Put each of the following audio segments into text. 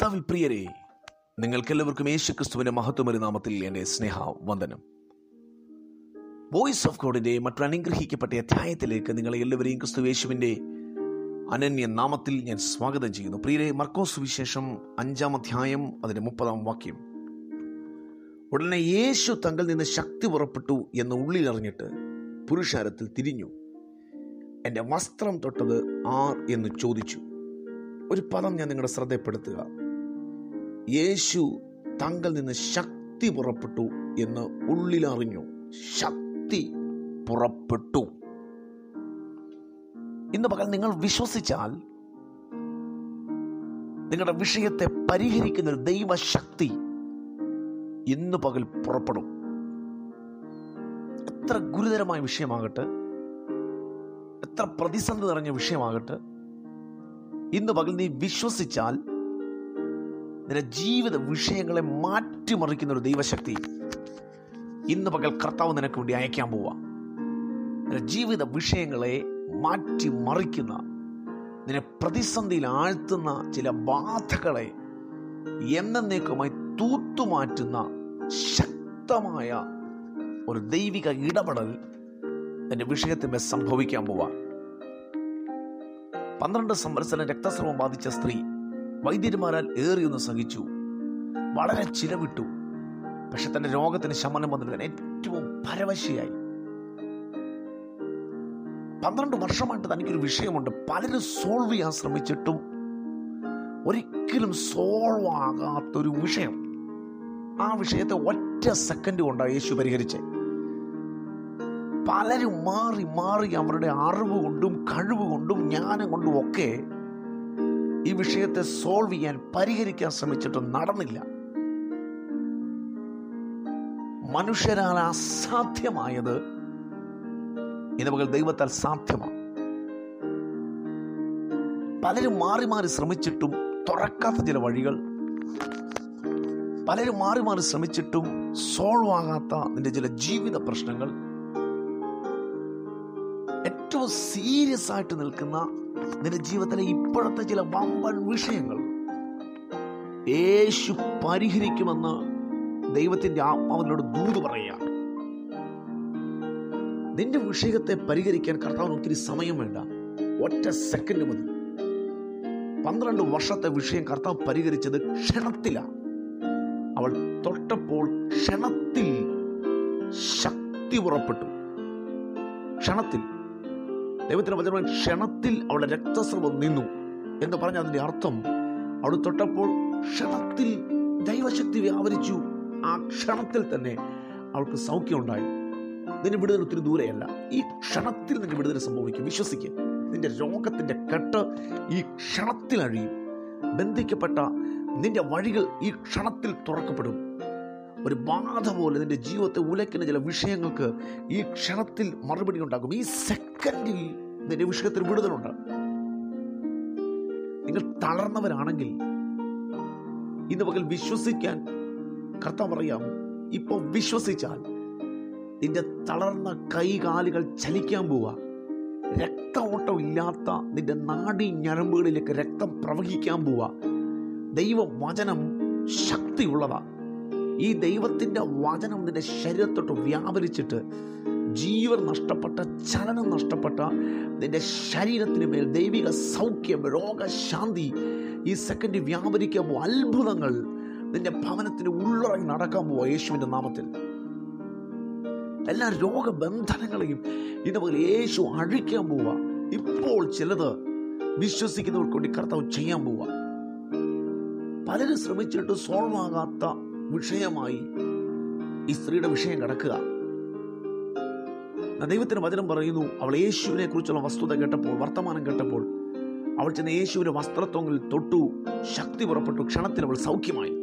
കർത്താവിൽ പ്രിയരെ നിങ്ങൾക്കെല്ലാവർക്കും യേശു ക്രിസ്തുവിന്റെ മഹത്വമൊരു നാമത്തിൽ എൻ്റെ സ്നേഹ വന്ദനം വോയിസ് ഓഫ് ഗോഡിന്റെ മറ്റൊരു അനുഗ്രഹിക്കപ്പെട്ട അധ്യായത്തിലേക്ക് നിങ്ങളെ എല്ലാവരെയും ക്രിസ്തു യേശുവിന്റെ അനന്യ നാമത്തിൽ ഞാൻ സ്വാഗതം ചെയ്യുന്നു പ്രിയരെ മർക്കോസ് വിശേഷം അഞ്ചാം അധ്യായം അതിന്റെ മുപ്പതാം വാക്യം ഉടനെ യേശു തങ്കിൽ നിന്ന് ശക്തി പുറപ്പെട്ടു എന്ന് ഉള്ളിലറിഞ്ഞിട്ട് പുരുഷാരത്തിൽ തിരിഞ്ഞു എൻ്റെ വസ്ത്രം തൊട്ടത് ആർ എന്ന് ചോദിച്ചു ഒരു പദം ഞാൻ നിങ്ങളുടെ ശ്രദ്ധപ്പെടുത്തുക യേശു തങ്കിൽ നിന്ന് ശക്തി പുറപ്പെട്ടു എന്ന് ഉള്ളിലറിഞ്ഞു ശക്തി പുറപ്പെട്ടു ഇന്ന് പകൽ നിങ്ങൾ വിശ്വസിച്ചാൽ നിങ്ങളുടെ വിഷയത്തെ പരിഹരിക്കുന്ന ഒരു ദൈവശക്തി ഇന്ന് പകൽ പുറപ്പെടും എത്ര ഗുരുതരമായ വിഷയമാകട്ടെ എത്ര പ്രതിസന്ധി നിറഞ്ഞ വിഷയമാകട്ടെ ഇന്ന് പകൽ നീ വിശ്വസിച്ചാൽ നിന്റെ ജീവിത വിഷയങ്ങളെ മാറ്റിമറിക്കുന്ന ഒരു ദൈവശക്തി ഇന്ന് പകൽ കർത്താവ് നിനക്ക് വേണ്ടി അയക്കാൻ പോവാ നിന്റെ ജീവിത വിഷയങ്ങളെ മാറ്റിമറിക്കുന്ന നിന്നെ പ്രതിസന്ധിയിൽ ആഴ്ത്തുന്ന ചില ബാധകളെ എന്നേക്കുമായി തൂത്തുമാറ്റുന്ന ശക്തമായ ഒരു ദൈവിക ഇടപെടൽ നിന്റെ വിഷയത്തിന്മേൽ സംഭവിക്കാൻ പോവാ പന്ത്രണ്ട് സംവത്സരം രക്തസ്രവം ബാധിച്ച സ്ത്രീ വൈദ്യന്മാരാൽ ഏറിയൊന്ന് സഹിച്ചു വളരെ ചിലവിട്ടു പക്ഷെ തന്റെ രോഗത്തിന് ശമനം വന്നിട്ട് ഏറ്റവും പരവശയായി പന്ത്രണ്ട് വർഷമായിട്ട് തനിക്കൊരു വിഷയമുണ്ട് പലരും സോൾവ് ചെയ്യാൻ ശ്രമിച്ചിട്ടും ഒരിക്കലും സോൾവ് ആകാത്തൊരു വിഷയം ആ വിഷയത്തെ ഒറ്റ സെക്കൻഡ് കൊണ്ടാണ് യേശു പരിഹരിച്ചേ പലരും മാറി മാറി അവരുടെ അറിവ് കൊണ്ടും കഴിവ് കൊണ്ടും ജ്ഞാനം കൊണ്ടും ഒക്കെ ഈ വിഷയത്തെ സോൾവ് ചെയ്യാൻ പരിഹരിക്കാൻ ശ്രമിച്ചിട്ട് നടന്നില്ല മനുഷ്യരാൽ അസാധ്യമായത് ഇന്ന് പകൽ ദൈവത്താൽ സാധ്യമാണ് പലരും മാറി മാറി ശ്രമിച്ചിട്ടും തുറക്കാത്ത ചില വഴികൾ പലരും മാറി മാറി ശ്രമിച്ചിട്ടും സോൾവ് ആകാത്ത നിന്റെ ചില ജീവിത പ്രശ്നങ്ങൾ ഏറ്റവും സീരിയസ് ആയിട്ട് നിൽക്കുന്ന നിന്റെ ജീവിതത്തിലെ ഇപ്പോഴത്തെ ചില വമ്പൻ വിഷയങ്ങൾ യേശു പരിഹരിക്കുമെന്ന് ദൈവത്തിന്റെ ആത്മാവിനോട് ദൂത് പറയുക നിന്റെ വിഷയത്തെ പരിഹരിക്കാൻ കർത്താവിന് ഒത്തിരി സമയം വേണ്ട ഒറ്റ സെക്കൻഡ് മതി പന്ത്രണ്ട് വർഷത്തെ വിഷയം കർത്താവ് പരിഹരിച്ചത് ക്ഷണത്തിലാണ് അവൾ തൊട്ടപ്പോൾ ക്ഷണത്തിൽ ശക്തി പുറപ്പെട്ടു ക്ഷണത്തിൽ ദൈവത്തിന്റെ വചനം ക്ഷണത്തിൽ അവളുടെ രക്തസ്രവം നിന്നു എന്ന് പറഞ്ഞ അതിന്റെ അർത്ഥം അവൾ തൊട്ടപ്പോൾ ക്ഷണത്തിൽ ദൈവശക്തി വ്യാപരിച്ചു ആ ക്ഷണത്തിൽ തന്നെ അവൾക്ക് സൗഖ്യം ഉണ്ടായി നിന്റെ വിടുതൽ ഒത്തിരി ദൂരെയല്ല ഈ ക്ഷണത്തിൽ നിന്റെ വിടുതൽ സംഭവിക്കും വിശ്വസിക്കുക നിന്റെ രോഗത്തിന്റെ കെട്ട് ഈ ക്ഷണത്തിൽ അഴിയും ബന്ധിക്കപ്പെട്ട നിന്റെ വഴികൾ ഈ ക്ഷണത്തിൽ തുറക്കപ്പെടും ഒരു ബാധ പോലെ നിന്റെ ജീവിതത്തെ ഉലയ്ക്കുന്ന ചില വിഷയങ്ങൾക്ക് ഈ ക്ഷണത്തിൽ മറുപടി ഉണ്ടാകും ഈ സെക്കൻഡിൽ നിന്റെ വിഷയത്തിൽ വിടുതലുണ്ട് നിങ്ങൾ തളർന്നവരാണെങ്കിൽ ഇന്ന് പകൽ വിശ്വസിക്കാൻ കർത്താവ് പറയാം ഇപ്പൊ വിശ്വസിച്ചാൽ നിന്റെ തളർന്ന കൈകാലുകൾ ചലിക്കാൻ പോവാ രക്തഓട്ടം ഇല്ലാത്ത നിന്റെ നാഡി ഞരമ്പുകളിലേക്ക് രക്തം പ്രവഹിക്കാൻ പോവാ ദൈവ വചനം ശക്തിയുള്ളതാ ഈ ദൈവത്തിന്റെ വചനം നിന്റെ ശരീരത്തോട്ട് വ്യാപരിച്ചിട്ട് ജീവൻ നഷ്ടപ്പെട്ട ചലനം നഷ്ടപ്പെട്ട നിന്റെ ശരീരത്തിന് മേൽ ദൈവിക സൗഖ്യം രോഗശാന്തി ഈ സെക്കൻഡ് വ്യാപരിക്കാൻ പോവാ അത്ഭുതങ്ങൾ നിന്റെ ഭവനത്തിന് ഉള്ളിറങ്ങി നടക്കാൻ പോവാ യേശുവിന്റെ നാമത്തിൽ എല്ലാ രോഗബന്ധനങ്ങളെയും ഇന്ന് പോലെ യേശു അഴിക്കാൻ പോവാ ഇപ്പോൾ ചിലത് വിശ്വസിക്കുന്നവർക്ക് വേണ്ടി കർത്താവ് ചെയ്യാൻ പോവാ പലരും ശ്രമിച്ചിട്ട് സോൾവ് ആകാത്ത വിഷയമായി ഈ സ്ത്രീയുടെ വിഷയം കിടക്കുക ദൈവത്തിന് വചനം പറയുന്നു അവൾ യേശുവിനെ കുറിച്ചുള്ള വസ്തുത കേട്ടപ്പോൾ വർത്തമാനം കേട്ടപ്പോൾ അവൾ ചെന്ന് യേശുവിന്റെ വസ്ത്രത്വങ്ങളിൽ തൊട്ടു ശക്തി പുറപ്പെട്ടു ക്ഷണത്തിൽ അവൾ സൗഖ്യമായി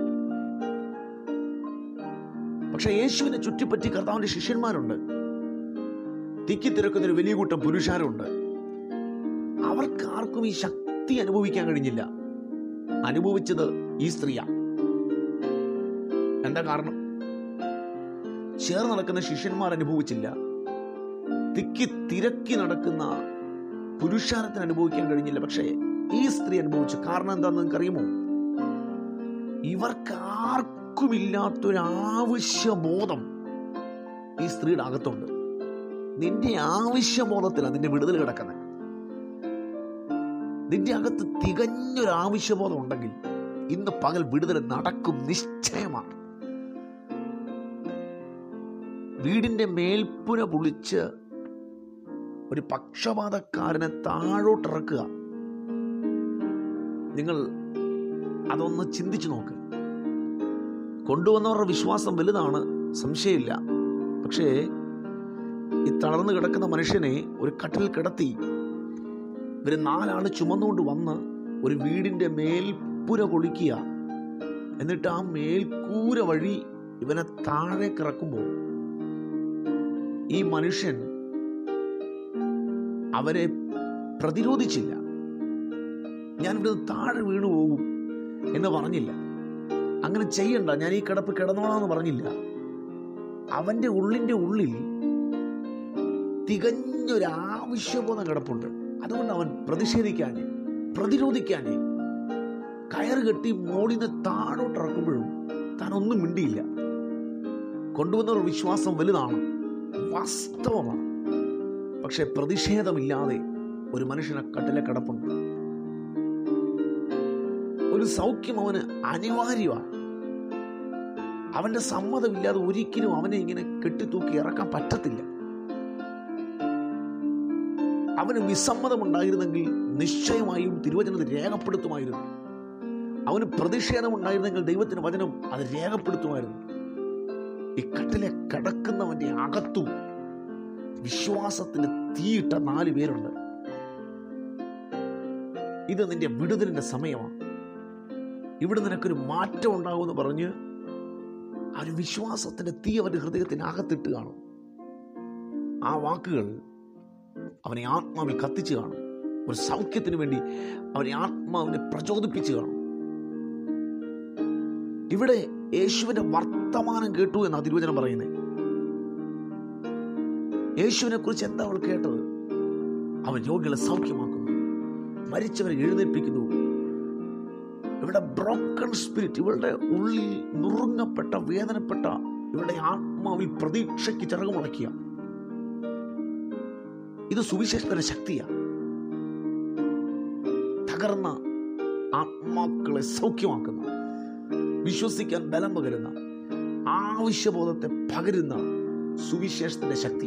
പക്ഷെ യേശുവിനെ ചുറ്റിപ്പറ്റി കർത്താവിന്റെ ശിഷ്യന്മാരുണ്ട് തിക്കി തിരക്കുന്ന ഒരു വലിയ കൂട്ടം പുരുഷാരുണ്ട് അവർക്ക് ആർക്കും ഈ ശക്തി അനുഭവിക്കാൻ കഴിഞ്ഞില്ല അനുഭവിച്ചത് ഈ സ്ത്രീയാ എന്താ കാരണം ചേർന്ന് നടക്കുന്ന ശിഷ്യന്മാർ അനുഭവിച്ചില്ല തിക്കി തിരക്കി നടക്കുന്ന പുരുഷാരത്തിന് അനുഭവിക്കാൻ കഴിഞ്ഞില്ല പക്ഷേ ഈ സ്ത്രീ അനുഭവിച്ചു കാരണം എന്താണെന്ന് നിങ്ങൾക്ക് അറിയുമോ ഇവർക്ക് ആർക്കുമില്ലാത്തൊരു ആവശ്യബോധം ഈ സ്ത്രീയുടെ അകത്തുണ്ട് നിന്റെ ആവശ്യബോധത്തിലാണ് നിന്റെ വിടുതൽ കിടക്കുന്നത് നിന്റെ അകത്ത് തികഞ്ഞൊരു ആവശ്യബോധം ഉണ്ടെങ്കിൽ ഇന്ന് പകൽ വിടുതൽ നടക്കും നിശ്ചയമാണ് വീടിന്റെ മേൽപ്പുര പൊളിച്ച് ഒരു പക്ഷപാതക്കാരനെ താഴോട്ടിറക്കുക നിങ്ങൾ അതൊന്ന് ചിന്തിച്ചു നോക്ക് കൊണ്ടുവന്നവരുടെ വിശ്വാസം വലുതാണ് സംശയമില്ല പക്ഷേ ഈ തളർന്നു കിടക്കുന്ന മനുഷ്യനെ ഒരു കട്ടിൽ കിടത്തി ഇവര് നാലാള് ചുമന്നുകൊണ്ട് വന്ന് ഒരു വീടിന്റെ മേൽപ്പുര പൊളിക്കുക എന്നിട്ട് ആ മേൽക്കൂര വഴി ഇവനെ താഴെ കിറക്കുമ്പോൾ ഈ മനുഷ്യൻ അവരെ പ്രതിരോധിച്ചില്ല ഞാൻ ഇവിടുന്ന് താഴെ വീണു പോകും എന്ന് പറഞ്ഞില്ല അങ്ങനെ ചെയ്യണ്ട ഞാൻ ഈ കിടപ്പ് കിടന്നോളാന്ന് പറഞ്ഞില്ല അവന്റെ ഉള്ളിന്റെ ഉള്ളിൽ തികഞ്ഞൊരു ആവശ്യബോധം കിടപ്പുണ്ട് അതുകൊണ്ട് അവൻ പ്രതിഷേധിക്കാനേ പ്രതിരോധിക്കാനേ കയറ് കെട്ടി മോളിന്ന് താഴോട്ട് ഇറക്കുമ്പോഴും താൻ ഒന്നും മിണ്ടിയില്ല കൊണ്ടുവന്നവർ വിശ്വാസം വലുതാണ് വാസ്തവമാണ് പക്ഷെ പ്രതിഷേധമില്ലാതെ ഒരു മനുഷ്യനെ കട്ടിലെ കിടപ്പുണ്ട് ഒരു സൗഖ്യം അവന് അനിവാര്യമാണ് അവന്റെ സമ്മതമില്ലാതെ ഒരിക്കലും അവനെ ഇങ്ങനെ കെട്ടിത്തൂക്കി ഇറക്കാൻ പറ്റത്തില്ല അവന് വിസമ്മതമുണ്ടായിരുന്നെങ്കിൽ നിശ്ചയമായും തിരുവചനത്തിൽ രേഖപ്പെടുത്തുമായിരുന്നു അവന് പ്രതിഷേധമുണ്ടായിരുന്നെങ്കിൽ ദൈവത്തിന്റെ വചനം അത് രേഖപ്പെടുത്തുമായിരുന്നു ഈ കട്ടിലെ കിടക്കുന്നവന്റെ അകത്തും വിശ്വാസത്തിന് തീയിട്ട നാല് പേരുണ്ട് ഇത് നിന്റെ വിടുതലിന്റെ സമയമാണ് ഇവിടെ നിനക്കൊരു മാറ്റം ഉണ്ടാകുമെന്ന് പറഞ്ഞ് ആ ഒരു വിശ്വാസത്തിന്റെ തീ അവന്റെ ഹൃദയത്തിന് അകത്തിട്ട് കാണും ആ വാക്കുകൾ അവനെ ആത്മാവിൽ കത്തിച്ച് കാണും ഒരു സൗഖ്യത്തിന് വേണ്ടി അവനെ ആത്മാവിനെ പ്രചോദിപ്പിച്ച് കാണും ഇവിടെ യേശുവിന്റെ വർത്തമാനം കേട്ടു എന്നാ തിരുവചനം പറയുന്നത് യേശുവിനെ കുറിച്ച് എന്താ അവൾ കേട്ടത് അവൻ രോഗികളെ സൗഖ്യമാക്കുന്നു മരിച്ചവരെ എഴുന്നേൽപ്പിക്കുന്നു ഇവിടെ ബ്രോക്കൺ സ്പിരിറ്റ് ഇവളുടെ ഉള്ളിൽ നുറുങ്ങപ്പെട്ട വേദനപ്പെട്ട ഇവളുടെ ആത്മാവിൽ പ്രതീക്ഷയ്ക്ക് ചിറകുമുളക്കിയ ഇത് സുവിശേഷത്തിന്റെ ശക്തിയാ തകർന്ന ആത്മാക്കളെ സൗഖ്യമാക്കുന്ന വിശ്വസിക്കാൻ ബലം പകരുന്ന ആവശ്യബോധത്തെ പകരുന്ന സുവിശേഷത്തിന്റെ ശക്തി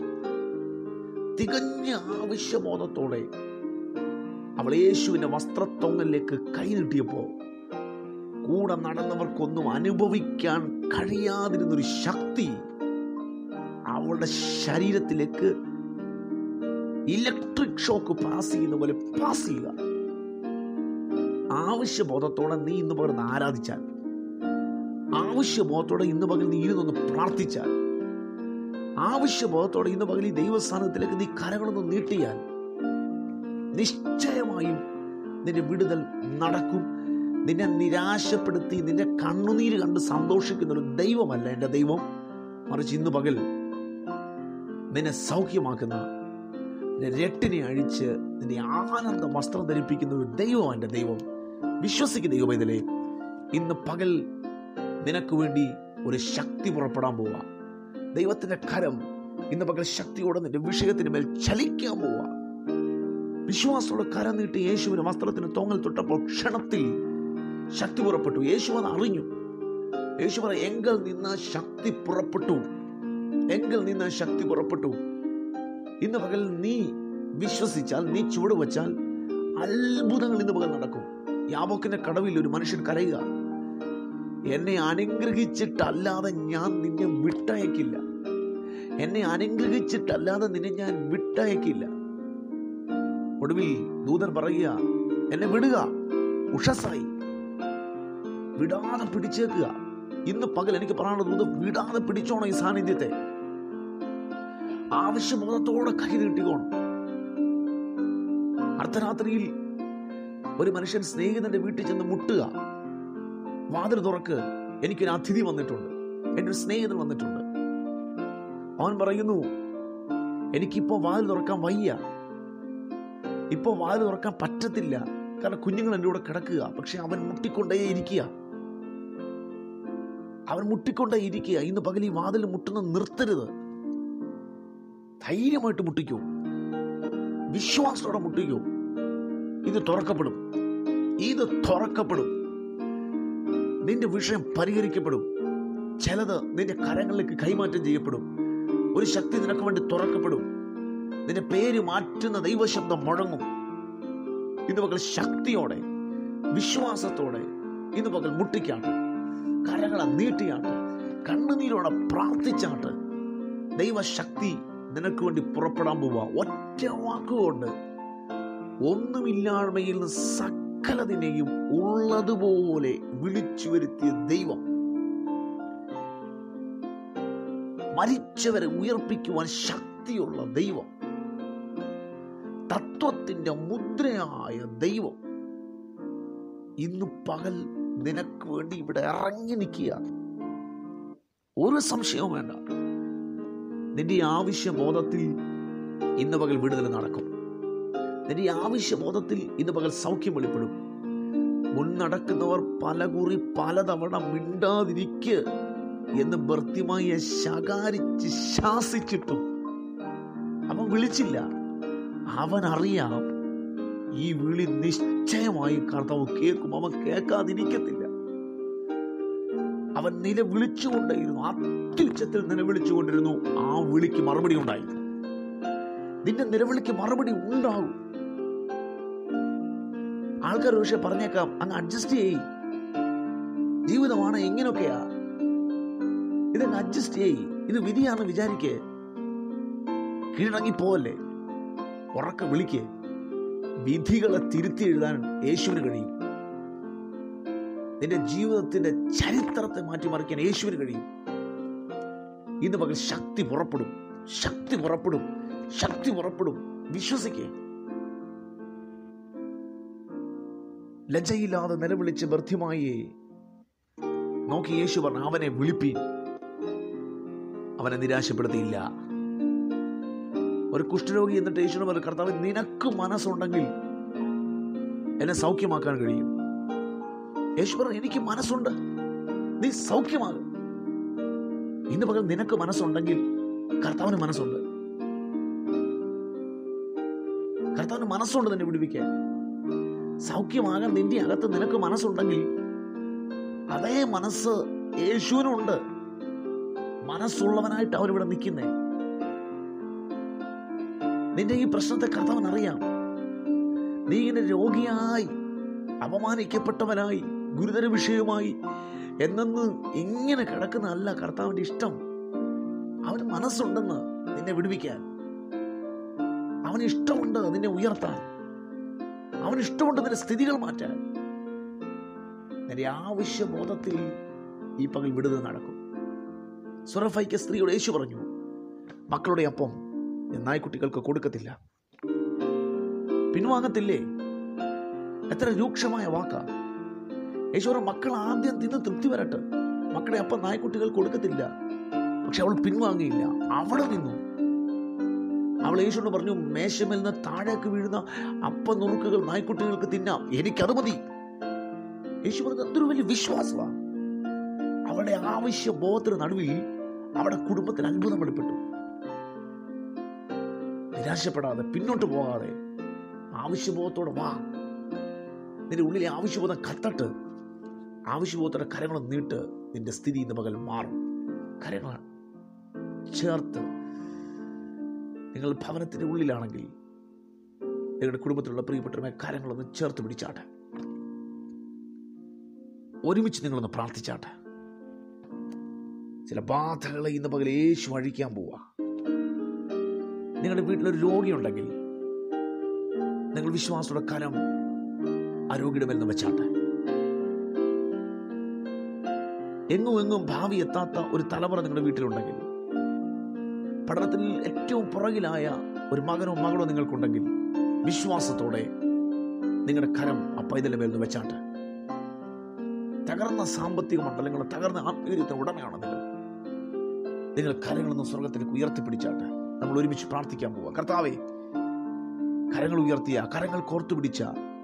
തികഞ്ഞ ആവശ്യബോധത്തോടെ അവൾ യേശുവിന്റെ വസ്ത്രത്തൊങ്ങലിലേക്ക് കൈ നീട്ടിയപ്പോ കൂടെ നടന്നവർക്കൊന്നും അനുഭവിക്കാൻ കഴിയാതിരുന്നൊരു ശക്തി അവളുടെ ശരീരത്തിലേക്ക് ഇലക്ട്രിക് ഷോക്ക് പാസ് ചെയ്യുന്ന പോലെ പാസ് ചെയ്യുക ആവശ്യബോധത്തോടെ നീ ഇന്ന് പകർന്ന് ആരാധിച്ചാൽ ആവശ്യബോധത്തോടെ ഇന്ന് പകൽ നീ ഇരുന്നൊന്ന് പ്രാർത്ഥിച്ചാൽ ആവശ്യബോധത്തോടെ ഇന്ന് പകൽ ഈ ദൈവസ്ഥാനത്തിലേക്ക് നീ കരകളൊന്ന് നീട്ടിയാൽ നിശ്ചയമായും നിന്റെ വിടുതൽ നടക്കും നിന്നെ നിരാശപ്പെടുത്തി നിന്റെ കണ്ണുനീര് കണ്ട് സന്തോഷിക്കുന്ന ഒരു ദൈവമല്ല എൻ്റെ ദൈവം മറിച്ച് ഇന്ന് പകൽ നിന്നെ സൗഖ്യമാക്കുന്ന നിന്റെ രട്ടിനെ അഴിച്ച് നിന്റെ ആനന്ദ വസ്ത്രം ധരിപ്പിക്കുന്ന ഒരു ദൈവമാണ് എൻ്റെ ദൈവം വിശ്വസിക്കുന്ന ദൈവം ഇതിലെ ഇന്ന് പകൽ നിനക്ക് വേണ്ടി ഒരു ശക്തി പുറപ്പെടാൻ പോവാ ദൈവത്തിന്റെ കരം ഇന്ന് പകൽ ശക്തിയോടെ നിന്റെ വിഷയത്തിന് മേൽ ചലിക്കാൻ പോവാ വിശ്വാസത്തോടെ കരം നീട്ടി യേശുവിന് വസ്ത്രത്തിന് തോങ്ങൽ തൊട്ടപ്പോൾ ക്ഷണത്തിൽ ശക്തി പുറപ്പെട്ടു യേശു അത് അറിഞ്ഞു യേശു പറ എങ്കിൽ നിന്ന് ശക്തി പുറപ്പെട്ടു എങ്കിൽ നിന്ന് ശക്തി പുറപ്പെട്ടു ഇന്ന് പകൽ നീ വിശ്വസിച്ചാൽ നീ ചുവട് വെച്ചാൽ അത്ഭുതങ്ങൾ ഇന്ന് പകൽ നടക്കും യാബോക്കിന്റെ കടവിൽ ഒരു മനുഷ്യൻ കരയുക എന്നെ അനുഗ്രഹിച്ചിട്ടല്ലാതെ ഞാൻ നിന്നെ വിട്ടയക്കില്ല എന്നെ അനുഗ്രഹിച്ചിട്ടല്ലാതെ നിന്നെ ഞാൻ വിട്ടയക്കില്ല ഒടുവിൽ ദൂതൻ പറയുക എന്നെ വിടുക ഉഷസായി വിടാതെ പിടിച്ചേക്കുക ഇന്ന് പകൽ എനിക്ക് പറയാനുള്ള ദൂത് വിടാതെ പിടിച്ചോണം ഈ സാന്നിധ്യത്തെ ആവശ്യബോധത്തോടെ കൈ നീട്ടിക്കോണം അർദ്ധരാത്രിയിൽ ഒരു മനുഷ്യൻ സ്നേഹിതന്റെ വീട്ടിൽ ചെന്ന് മുട്ടുക വാതിൽ തുറക്ക് എനിക്കൊരു അതിഥി വന്നിട്ടുണ്ട് എൻ്റെ ഒരു സ്നേഹിതൻ വന്നിട്ടുണ്ട് അവൻ പറയുന്നു എനിക്കിപ്പോ വാതിൽ തുറക്കാൻ വയ്യ ഇപ്പോ വാതിൽ തുറക്കാൻ പറ്റത്തില്ല കാരണം കുഞ്ഞുങ്ങൾ എൻ്റെ കൂടെ കിടക്കുക പക്ഷെ അവൻ മുട്ടിക്കൊണ്ടേ ഇരിക്കുക അവൻ മുട്ടിക്കൊണ്ടേ ഇരിക്കുക ഇന്ന് പകൽ ഈ വാതിൽ മുട്ടുന്ന നിർത്തരുത് ധൈര്യമായിട്ട് മുട്ടിക്കൂ വിശ്വാസത്തോടെ മുട്ടിക്കൂ ഇത് തുറക്കപ്പെടും ഇത് തുറക്കപ്പെടും നിന്റെ വിഷയം പരിഹരിക്കപ്പെടും ചിലത് നിന്റെ കരങ്ങളിലേക്ക് കൈമാറ്റം ചെയ്യപ്പെടും ഒരു ശക്തി നിനക്ക് വേണ്ടി തുറക്കപ്പെടും നിന്റെ പേര് മാറ്റുന്ന ദൈവശബ്ദം മുഴങ്ങും ഇന്ന് പകൽ ശക്തിയോടെ വിശ്വാസത്തോടെ ഇന്ന് പകൽ മുട്ടിക്കാട്ട് കരങ്ങളെ നീട്ടിയാട്ട് കണ്ണുനീരോടെ പ്രാർത്ഥിച്ചാട്ട് ദൈവശക്തി നിനക്ക് വേണ്ടി പുറപ്പെടാൻ പോവുക ഒറ്റ വാക്കുകൊണ്ട് ഒന്നുമില്ലായ്മയിൽ നിന്ന് സകലതിനെയും ഉള്ളതുപോലെ വിളിച്ചു വരുത്തിയ ദൈവം മരിച്ചവരെ ഉയർപ്പിക്കുവാൻ ശക്തിയുള്ള ദൈവം തത്വത്തിന്റെ മുദ്രയായ ദൈവം ഇന്ന് പകൽ നിനക്ക് വേണ്ടി ഇവിടെ ഇറങ്ങി നിൽക്കുക ഒരു സംശയവും വേണ്ട നിന്റെ ഈ ആവശ്യബോധത്തിൽ ഇന്ന് പകൽ വിടുതൽ നടക്കും നിന്റെ ഈ ആവശ്യബോധത്തിൽ ഇന്ന് പകൽ സൗഖ്യം വെളിപ്പെടും മുന്നടക്കുന്നവർ പലകുറി പലതവണ മിണ്ടാതിരിക്ക് എന്ന് ഭർത്തിമായി ശകാരിച്ച് ശാസിച്ചിട്ടും അവൻ വിളിച്ചില്ല അവൻ അറിയാം ഈ വിളി നിശ്ചയമായി കർത്താവ് കേൾക്കും അവൻ കേൾക്കാതിരിക്കത്തില്ല അവൻ നിലവിളിച്ചുകൊണ്ടേയിരുന്നു അത്യുച്ചത്തിൽ നിലവിളിച്ചുകൊണ്ടിരുന്നു ആ വിളിക്ക് മറുപടി ഉണ്ടായി നിന്റെ നിലവിളിക്ക് മറുപടി ഉണ്ടാകും ആൾക്കാർ പക്ഷെ പറഞ്ഞേക്കാം അങ്ങ് അഡ്ജസ്റ്റ് ചെയ്യ് ജീവിതമാണ് ഇങ്ങനെയൊക്കെയാ ഇതങ്ങ് അഡ്ജസ്റ്റ് ചെയ്യ് ഇത് വിധിയാണെന്ന് വിചാരിക്കേ കീഴടങ്ങി പോവല്ലേ ഉറക്ക വിളിക്കേ വിധികളെ തിരുത്തി എഴുതാൻ യേശുവിന് കഴിയും നിന്റെ ജീവിതത്തിന്റെ ചരിത്രത്തെ മാറ്റിമറിക്കാൻ യേശുവിന് കഴിയും ഇന്ന് പകൽ ശക്തി പുറപ്പെടും ശക്തി പുറപ്പെടും ശക്തി പുറപ്പെടും വിശ്വസിക്കേ ലജ്ജയില്ലാതെ നിലവിളിച്ച് ബർദ്ധ്യമായി നോക്കി യേശു പറഞ്ഞു അവനെ വിളിപ്പീൻ അവനെ നിരാശപ്പെടുത്തിയില്ല ഒരു കുഷ്ഠരോഗി എന്നിട്ട് യേശുവിന് പറഞ്ഞു കർത്താവ് നിനക്ക് മനസ്സുണ്ടെങ്കിൽ എന്നെ സൗഖ്യമാക്കാൻ കഴിയും യേശു പറഞ്ഞു എനിക്ക് മനസ്സുണ്ട് നീ സൗഖ്യമാകും ഇന്ന് പകൽ നിനക്ക് മനസ്സുണ്ടെങ്കിൽ കർത്താവിന് മനസ്സുണ്ട് കർത്താവിന് മനസ്സുണ്ട് നിന്നെ വിടുവിക്കാൻ സൗഖ്യമാകാൻ നിന്റെ അകത്ത് നിനക്ക് മനസ്സുണ്ടെങ്കിൽ അതേ മനസ്സ് യേശുവിനുണ്ട് മനസ്സുള്ളവനായിട്ട് അവരിവിടെ നിൽക്കുന്നേ നിന്റെ ഈ പ്രശ്നത്തെ കർത്താവൻ അറിയാം നീ ഇങ്ങനെ രോഗിയായി അപമാനിക്കപ്പെട്ടവനായി ഗുരുതര വിഷയമായി എന്നെന്ന് ഇങ്ങനെ കിടക്കുന്നതല്ല കർത്താവിന്റെ ഇഷ്ടം അവന് മനസ്സുണ്ടെന്ന് നിന്നെ വിടുവിക്കാൻ അവന് ഇഷ്ടമുണ്ട് നിന്നെ ഉയർത്താൻ അവന് ഇഷ്ടമുണ്ട് നിന്റെ സ്ഥിതികൾ മാറ്റാൻ നിന്റെ ആവശ്യബോധത്തിൽ ഈ പകൽ വിടുതൽ നടക്കും സുറഫൈക്ക് സ്ത്രീയോട് യേശു പറഞ്ഞു മക്കളുടെ അപ്പം ഞാൻ നായ്ക്കുട്ടികൾക്ക് കൊടുക്കത്തില്ല പിൻവാങ്ങത്തില്ലേ എത്ര രൂക്ഷമായ വാക്കാ യേശുവറ മക്കൾ ആദ്യം തിന്ന് തൃപ്തി വരട്ടെ മക്കളെ അപ്പം നായ്ക്കുട്ടികൾ കൊടുക്കത്തില്ല പക്ഷെ അവൾ പിൻവാങ്ങിയില്ല അവിടെ നിന്നു അവൾ യേശുവിനോട് പറഞ്ഞു മേശമേൽ നിന്ന് താഴേക്ക് വീഴുന്ന അപ്പം നുറുക്കുകൾ നായ്ക്കുട്ടികൾക്ക് തിന്നാം എനിക്കത് മതി യേശു പറഞ്ഞത് എന്തൊരു വലിയ വിശ്വാസമാണ് അവളുടെ ആവശ്യ ബോധത്തിന് നടുവിൽ അവിടെ കുടുംബത്തിന് അത്ഭുതം വെളിപ്പെട്ടു നിരാശപ്പെടാതെ പിന്നോട്ട് പോകാതെ ആവശ്യബോധത്തോടെ വാ നിന്റെ ഉള്ളിലെ ആവശ്യബോധം കത്തട്ട് ആവശ്യബോധത്തോടെ കരങ്ങൾ നീട്ട് നിന്റെ സ്ഥിതി ഇന്ന് പകൽ മാറും കരങ്ങൾ ചേർത്ത് നിങ്ങൾ ഭവനത്തിന്റെ ഉള്ളിലാണെങ്കിൽ നിങ്ങളുടെ കുടുംബത്തിലുള്ള പ്രിയപ്പെട്ടവരെ കരങ്ങളൊന്ന് ചേർത്ത് പിടിച്ചാട്ടെ ഒരുമിച്ച് നിങ്ങളൊന്ന് പ്രാർത്ഥിച്ചാട്ടെ ചില ബാധകളെ ഇന്ന് പകൽ യേശു അഴിക്കാൻ പോവാ നിങ്ങളുടെ വീട്ടിലൊരു രോഗിയുണ്ടെങ്കിൽ നിങ്ങൾ വിശ്വാസത്തോടെ കരം ആ രോഗിയുടെ മേൽ നിന്ന് വെച്ചാട്ടെ എങ്ങും എങ്ങും ഭാവി എത്താത്ത ഒരു തലമുറ നിങ്ങളുടെ വീട്ടിലുണ്ടെങ്കിൽ പഠനത്തിൽ ഏറ്റവും പുറകിലായ ഒരു മകനോ മകളോ നിങ്ങൾക്കുണ്ടെങ്കിൽ വിശ്വാസത്തോടെ നിങ്ങളുടെ കരം ആ പൈതലിന്റെ മേൽ നിന്ന് വെച്ചാട്ടെ തകർന്ന സാമ്പത്തിക മണ്ഡലങ്ങളും തകർന്ന ആത്മീയത്തിന് ഉടമയാണ് നിങ്ങൾ നിങ്ങൾ കരങ്ങളൊന്ന് സ്വർഗത്തിലേക്ക് ഉയർത്തിപ്പിടിച്ചാട്ടെ നമ്മൾ ഒരുമിച്ച് പ്രാർത്ഥിക്കാൻ പോവുക കർത്താവേ കരങ്ങൾ ഉയർത്തിയ കരങ്ങൾ കോർത്തു പിടിച്ച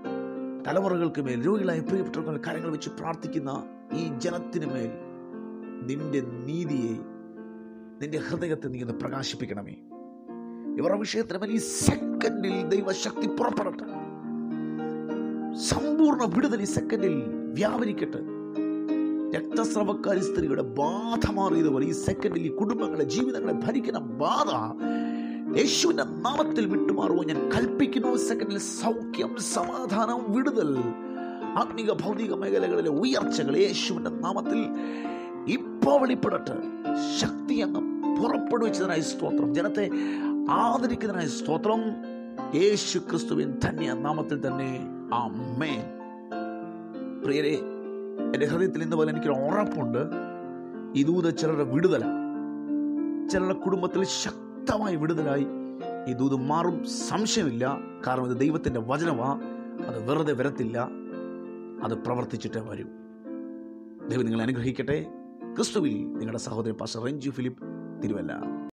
തലമുറകൾക്ക് മേൽ രോഗികളായ പ്രിയപ്പെട്ടവர்கள் കരങ്ങൾ വെച്ച് പ്രാർത്ഥിക്കുന്ന ഈ ജനത്തിന് മേൽ നിന്റെ നീതിയെ നിന്റെ ഹൃദയത്തെ നീ ഒന്ന് പ്രകാശിപ്പിക്കണമേ ഇവരുടെ വിഷയത്തിന് മേൽ ഈ സെക്കൻഡിൽ ദൈവശക്തി പുറപ്പെടട്ടെ സമ്പൂർണ്ണ വിടുതൽ ഈ സെക്കൻഡിൽ വ്യാപരിക്കട്ടെ രക്തസ്രവക്കാരി സ്ത്രീയുടെ ബാധ മാറിയതുപോലെ ഈ സെക്കൻഡിൽ ഈ കുടുംബങ്ങളെ ജീവിതങ്ങളെ ഭരിക്കുന്ന ബാധ യേശുവിന്റെ നാമത്തിൽ വിട്ടുമാറുവാൻ ഞാൻ കൽപ്പിക്കുന്നു സെക്കൻഡിൽ സൗഖ്യം സമാധാനം വിടുതൽ ആത്മീക ഭൗതിക മേഖലകളിലെ ഉയർച്ചകൾ യേശുവിന്റെ നാമത്തിൽ ഇപ്പോൾ വെളിപ്പെടട്ടെ ശക്തി അങ്ങ് പുറപ്പെടുവിച്ചതിനായി സ്തോത്രം ജനത്തെ ആദരിക്കുന്നതിനായ സ്തോത്രം യേശു ക്രിസ്തുവിൻ ധന്യ നാമത്തിൽ തന്നെ ആമേൻ പ്രിയരെ എൻ്റെ ഹൃദയത്തിൽ ഇന്ന് പോലെ എനിക്കൊരു ഉറപ്പുണ്ട് ഇതൂത് ചിലരുടെ വിടുതല ചിലരുടെ കുടുംബത്തിൽ ശക്തമായ വിടുതലായി ഈ ദൂത് മാറും സംശയമില്ല കാരണം ഇത് ദൈവത്തിൻ്റെ വചനമാ അത് വെറുതെ വരത്തില്ല അത് പ്രവർത്തിച്ചിട്ടേ വരൂ ദൈവം നിങ്ങളെ അനുഗ്രഹിക്കട്ടെ ക്രിസ്തുവിൽ നിങ്ങളുടെ സഹോദരൻ പാസ്റ്റർ റെഞ്ചു ഫിലിപ്പ് തിരുവല്ല